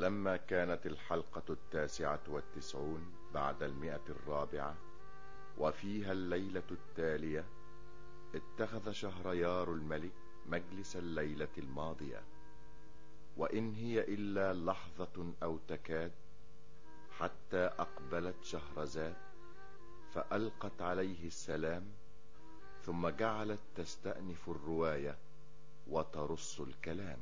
فلما كانت الحلقة التاسعة والتسعون بعد المئة الرابعة وفيها الليلة التالية اتخذ شهريار الملك مجلس الليلة الماضية وإن هي إلا لحظة أو تكاد حتى أقبلت شهرزاد فألقت عليه السلام ثم جعلت تستأنف الرواية وترص الكلام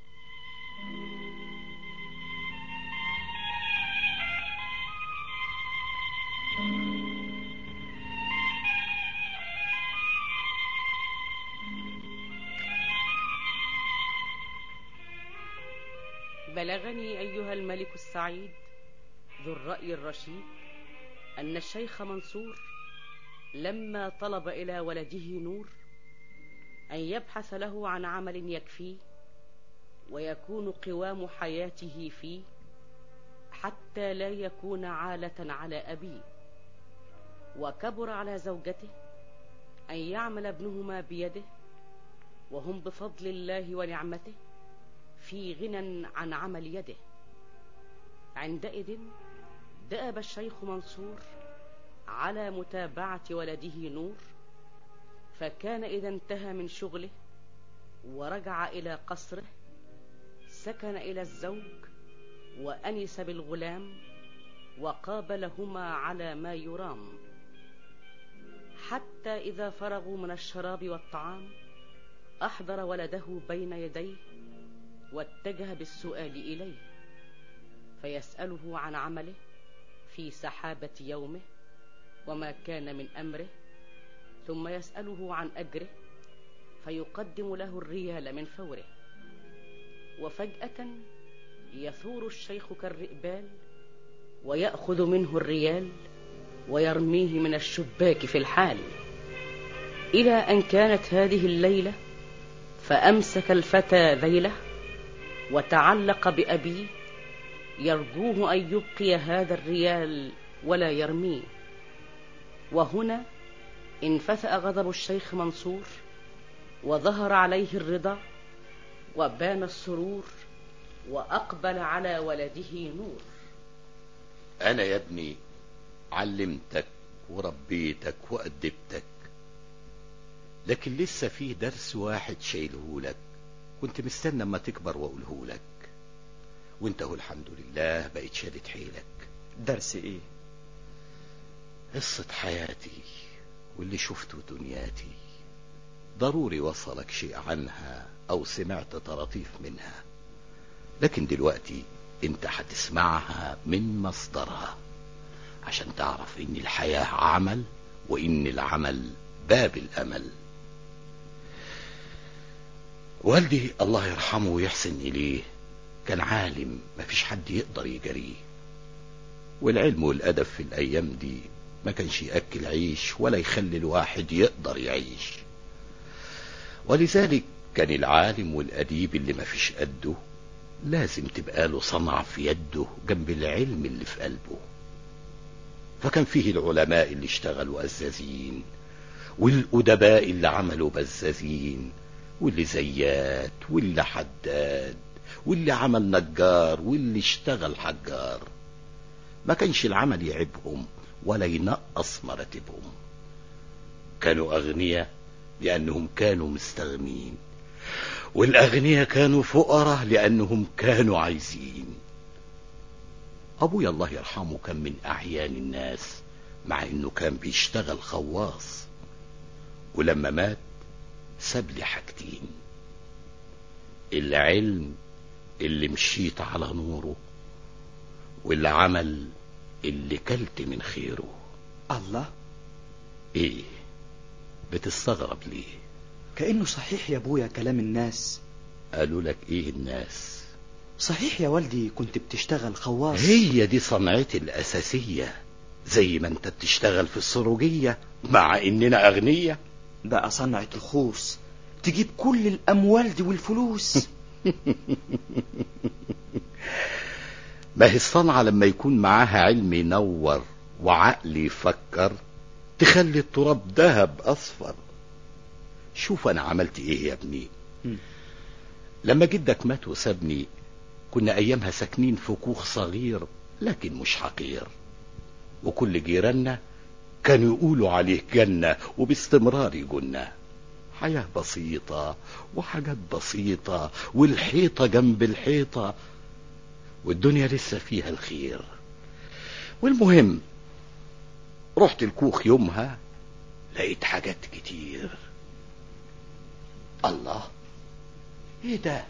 بلغني أيها الملك السعيد ذو الرأي الرشيد أن الشيخ منصور لما طلب إلى ولده نور أن يبحث له عن عمل يكفيه ويكون قوام حياته فيه حتى لا يكون عالة على أبيه وكبر على زوجته أن يعمل ابنهما بيده وهم بفضل الله ونعمته في غنى عن عمل يده عندئذ دأب الشيخ منصور على متابعة ولده نور فكان إذا انتهى من شغله ورجع إلى قصره سكن إلى الزوج وأنس بالغلام وقابلهما على ما يرام حتى إذا فرغوا من الشراب والطعام أحضر ولده بين يديه واتجه بالسؤال إليه فيسأله عن عمله في سحابة يومه وما كان من أمره ثم يسأله عن أجره فيقدم له الريال من فوره وفجأة يثور الشيخ كالرئبال ويأخذ منه الريال ويرميه من الشباك في الحال إلى أن كانت هذه الليلة فأمسك الفتى ذيله وتعلق بأبيه يرجوه أن يبقي هذا الريال ولا يرميه وهنا انفثأ غضب الشيخ منصور وظهر عليه الرضا وبان السرور وأقبل على ولده نور أنا يا ابني علمتك وربيتك وأدبتك لكن لسه فيه درس واحد شايله لك كنت مستنى اما تكبر واقوله لك وانت هو الحمد لله بقيت شادد حيلك درس ايه قصة حياتي واللي شفته دنياتي ضروري وصلك شيء عنها او سمعت طراطيف منها لكن دلوقتي انت هتسمعها من مصدرها عشان تعرف ان الحياة عمل وان العمل باب الامل والدي الله يرحمه ويحسن إليه كان عالم مفيش حد يقدر يجريه والعلم والأدب في الأيام دي ما كانش يأكل عيش ولا يخلي الواحد يقدر يعيش ولذلك كان العالم والأديب اللي مفيش قده لازم تبقى له صنع في يده جنب العلم اللي في قلبه فكان فيه العلماء اللي اشتغلوا أزازين والأدباء اللي عملوا بزازين واللي زيات واللي حداد واللي عمل نجار واللي اشتغل حجار ما كانش العمل يعيبهم ولا ينقص مراتبهم كانوا أغنياء لأنهم كانوا مستغنين والأغنياء كانوا فقراء لأنهم كانوا عايزين أبويا الله يرحمه كان من أعيان الناس مع إنه كان بيشتغل خواص ولما مات ساب لي حاجتين العلم اللي مشيت على نوره والعمل اللي كلت من خيره الله ايه بتستغرب ليه كأنه صحيح يا ابويا كلام الناس قالوا لك ايه الناس صحيح يا والدي كنت بتشتغل خواص هي دي صنعتي الأساسية زي ما انت بتشتغل في السروجية مع اننا اغنية بقى صنعة الخوص تجيب كل الأموال دي والفلوس ما هي الصنعة لما يكون معاها علم ينور وعقل يفكر تخلي التراب ذهب أصفر شوف أنا عملت إيه يا ابني مم. لما جدك مات وسابني كنا أيامها ساكنين في كوخ صغير لكن مش حقير وكل جيراننا كانوا يقولوا عليه جنة وباستمرار يقولنا حياة بسيطة وحاجات بسيطة والحيطة جنب الحيطة والدنيا لسه فيها الخير والمهم رحت الكوخ يومها لقيت حاجات كتير الله ايه ده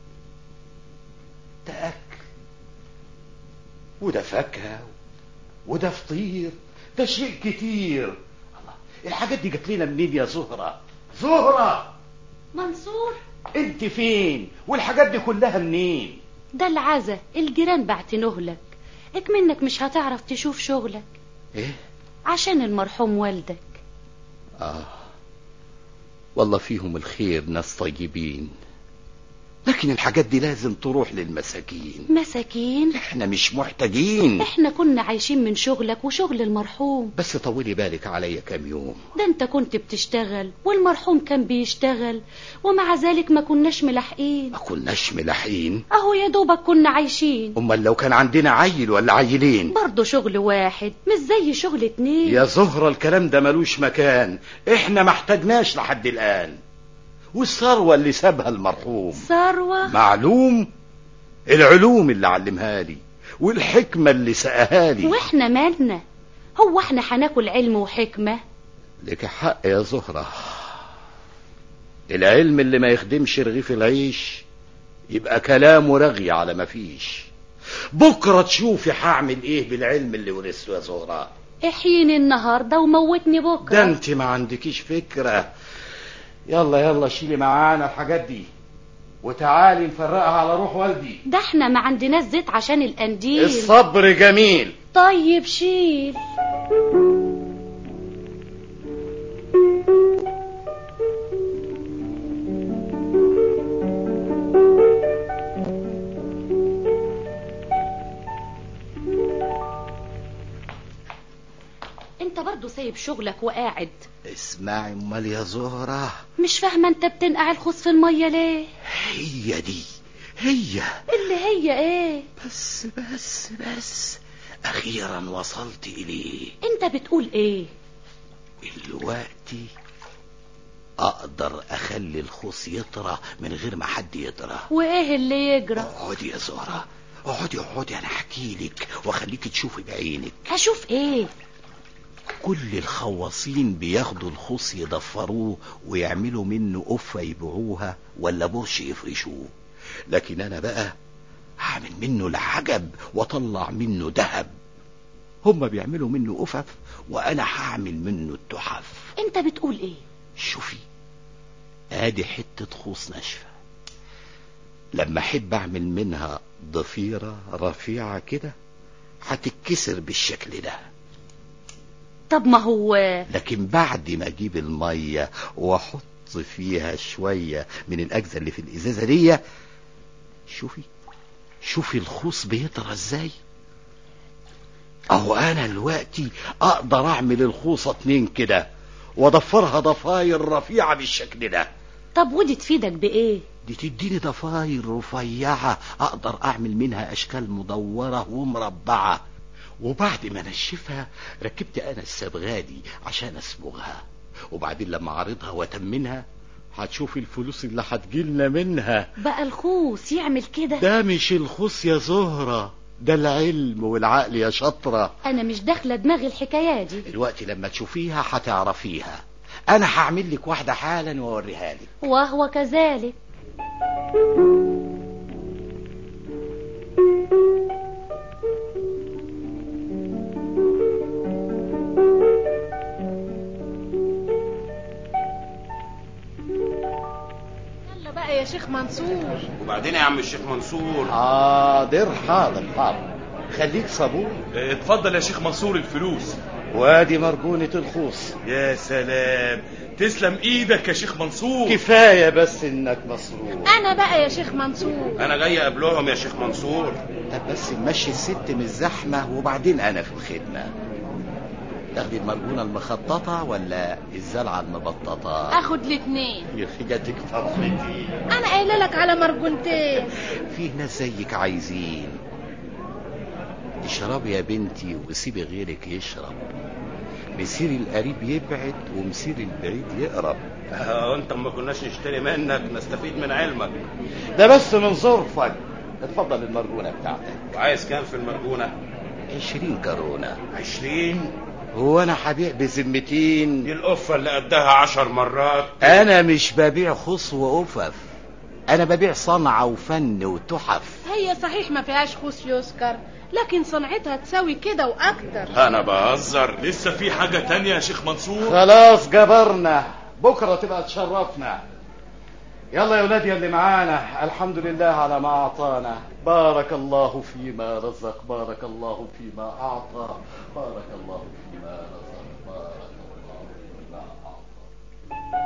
ده اكل وده فاكهه وده فطير ده شيء كتير الله الحاجات دي جت لنا منين يا زهره زهره منصور انت فين والحاجات دي كلها منين ده العزا الجيران بعتنوه لك اكمنك مش هتعرف تشوف شغلك ايه عشان المرحوم والدك اه والله فيهم الخير ناس طيبين لكن الحاجات دي لازم تروح للمساكين مساكين احنا مش محتاجين احنا كنا عايشين من شغلك وشغل المرحوم بس طولي بالك عليا كام يوم ده انت كنت بتشتغل والمرحوم كان بيشتغل ومع ذلك ما كناش ملاحقين ما كناش ملاحقين اهو يا دوبك كنا عايشين امال لو كان عندنا عيل ولا عيلين برضه شغل واحد مش زي شغل اتنين يا زهرة الكلام ده ملوش مكان احنا ما احتاجناش لحد الان والثروة اللي سابها المرحوم ثروة معلوم العلوم اللي علمها لي والحكمة اللي سقاها لي واحنا مالنا هو احنا هناكل علم وحكمة لك حق يا زهرة العلم اللي ما يخدمش رغيف العيش يبقى كلامه رغي على ما فيش بكرة تشوفي هعمل ايه بالعلم اللي ورثته يا زهرة احييني النهاردة وموتني بكرة ده انت ما عندكيش فكرة يلا يلا شيلي معانا الحاجات دي وتعالي نفرقها على روح والدي ده احنا ما عندناش زيت عشان القنديل الصبر جميل طيب شيل انت برضو سايب شغلك وقاعد اسمعي امال يا زهرة مش فاهمة انت بتنقع الخوص في المية ليه هي دي هي اللي هي ايه بس بس بس اخيرا وصلت اليه انت بتقول ايه دلوقتي اقدر اخلي الخوص يطرى من غير ما حد يطرى وايه اللي يجرى اقعدي يا زهرة اقعدي اقعدي انا احكي لك واخليك تشوفي بعينك هشوف ايه كل الخواصين بياخدوا الخوص يضفروه ويعملوا منه قفة يبيعوها ولا برش يفرشوه لكن انا بقى هعمل منه العجب واطلع منه ذهب هما بيعملوا منه قفف وانا هعمل منه التحف انت بتقول ايه شوفي ادي حتة خوص ناشفة لما احب اعمل منها ضفيرة رفيعة كده هتتكسر بالشكل ده طب ما هو لكن بعد ما اجيب المية واحط فيها شوية من الاجزاء اللي في الازازة دي شوفي شوفي الخوص بيطرى ازاي اهو انا دلوقتي اقدر اعمل الخوصة اتنين كده واضفرها ضفاير رفيعة بالشكل ده طب ودي تفيدك بايه دي تديني ضفاير رفيعة اقدر اعمل منها اشكال مدورة ومربعة وبعد ما انشفها ركبت انا الصبغالي عشان اصبغها وبعدين لما اعرضها واتمنها هتشوفي الفلوس اللي هتجيلنا منها بقى الخوص يعمل كده ده مش الخص يا زهرة ده العلم والعقل يا شطرة انا مش داخله دماغي الحكايه دي دلوقتي لما تشوفيها هتعرفيها انا هعمل لك واحدة حالا واوريها لك وهو كذلك يلا بقى يا شيخ منصور وبعدين يا عم الشيخ منصور حاضر حاضر حاضر خليك صبور اه، اتفضل يا شيخ منصور الفلوس وادي مرجونة الخوص يا سلام تسلم ايدك يا شيخ منصور كفاية بس انك مسرور انا بقى يا شيخ منصور انا جاي قبلهم يا شيخ منصور طب بس نمشي الست من الزحمة وبعدين انا في الخدمة تاخدي المرجونة المخططة ولا الزلعة المبططة اخد الاتنين يا اخي جاتك فرحتي انا قايله لك على مرجونتين فيه ناس زيك عايزين اشربي يا بنتي وسيبي غيرك يشرب مسير القريب يبعد ومسير البعيد يقرب اه انت ما كناش نشتري منك نستفيد من علمك ده بس من ظرفك اتفضل المرجونة بتاعتك وعايز كام في المرجونة عشرين كرونة عشرين هو انا هبيع بذمتين دي القفة اللي قدها عشر مرات انا مش ببيع خص وقفف انا ببيع صنعة وفن وتحف هي صحيح ما فيهاش خوص يسكر لكن صنعتها تساوي كده واكتر انا بهزر لسه في حاجة تانية يا شيخ منصور خلاص جبرنا بكرة تبقى تشرفنا يلا يا ولاد يا اللي معانا الحمد لله على ما أعطانا بارك الله فيما رزق بارك الله فيما أعطى بارك الله فيما رزق بارك الله فيما أعطى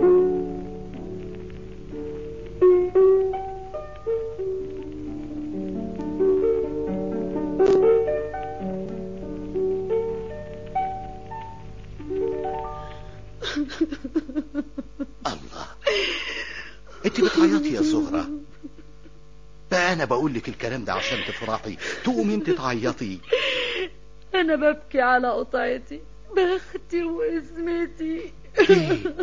الله انت بتعيطي يا زهرة بقى انا بقول لك الكلام ده عشان تفرحي تقومي انت تعيطي أنا ببكي على قطعتي بختي واسمتي ليه؟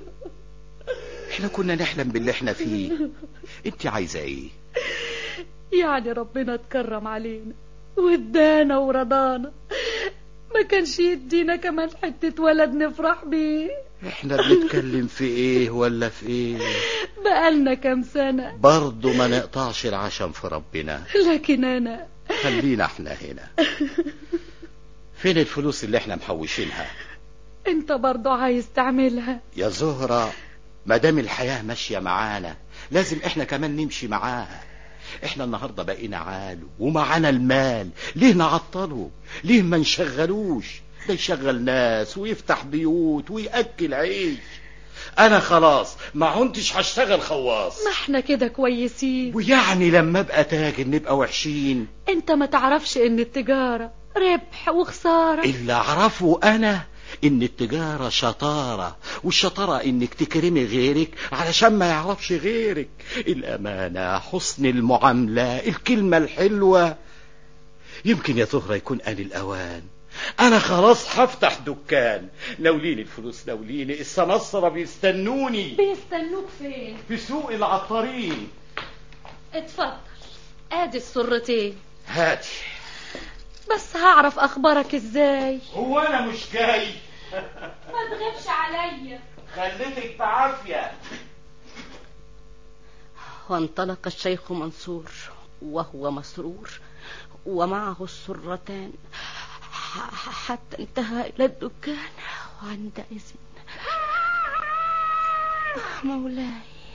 احنا كنا نحلم باللي احنا فيه انت عايزه ايه يعني ربنا اتكرم علينا وادانا ورضانا ما كانش يدينا كمان حتة ولد نفرح بيه احنا بنتكلم في ايه ولا في ايه بقالنا كام سنة برضه ما نقطعش العشم في ربنا لكن أنا خلينا احنا هنا فين الفلوس اللي احنا محوشينها أنت برضو عايز تعملها يا زهرة ما دام الحياة ماشية معانا لازم احنا كمان نمشي معاها احنا النهاردة بقينا عال ومعانا المال ليه نعطله ليه ما نشغلوش ده يشغل ناس ويفتح بيوت ويأكل عيش انا خلاص ما عنتش هشتغل خواص ما احنا كده كويسين ويعني لما ابقى تاجر نبقى وحشين انت ما تعرفش ان التجارة ربح وخسارة اللي اعرفه انا ان التجارة شطارة والشطارة انك تكرمي غيرك علشان ما يعرفش غيرك الامانة حسن المعاملة الكلمة الحلوة يمكن يا زهرة يكون آن الاوان انا خلاص هفتح دكان ناوليني الفلوس ناوليني السمسرة بيستنوني بيستنوك فين في سوق العطارين اتفضل ادي السرتين هاتي بس هعرف اخبارك ازاي هو انا مش جاي ما تغيبش عليا خليتك بعافية وانطلق الشيخ منصور وهو مسرور ومعه السرتان ح- حتى انتهى إلى الدكان وعندئذ مولاي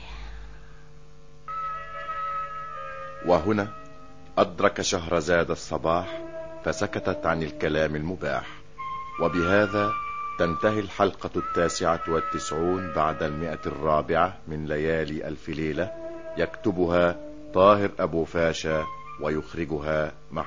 وهنا أدرك شهرزاد الصباح فسكتت عن الكلام المباح وبهذا تنتهي الحلقة التاسعة والتسعون بعد المئة الرابعة من ليالي ألف ليلة يكتبها طاهر أبو فاشا ويخرجها